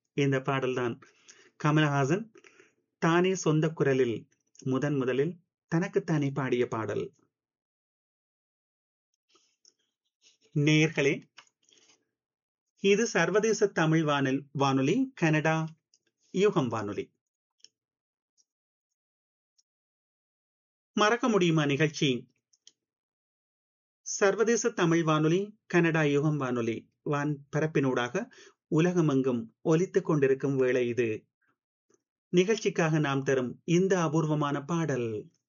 இந்த பாடல்தான் கமலஹாசன் தானே சொந்த குரலில் முதன் முதலில் தனக்குத்தானே பாடிய பாடல் நேயர்களே இது சர்வதேச தமிழ் வானல் வானொலி கனடா யூகம் வானொலி மறக்க முடியுமா நிகழ்ச்சி சர்வதேச தமிழ் வானொலி கனடா யுகம் வானொலி வான் பரப்பினூடாக உலகமெங்கும் ஒலித்துக் கொண்டிருக்கும் வேளை இது நிகழ்ச்சிக்காக நாம் தரும் இந்த அபூர்வமான பாடல்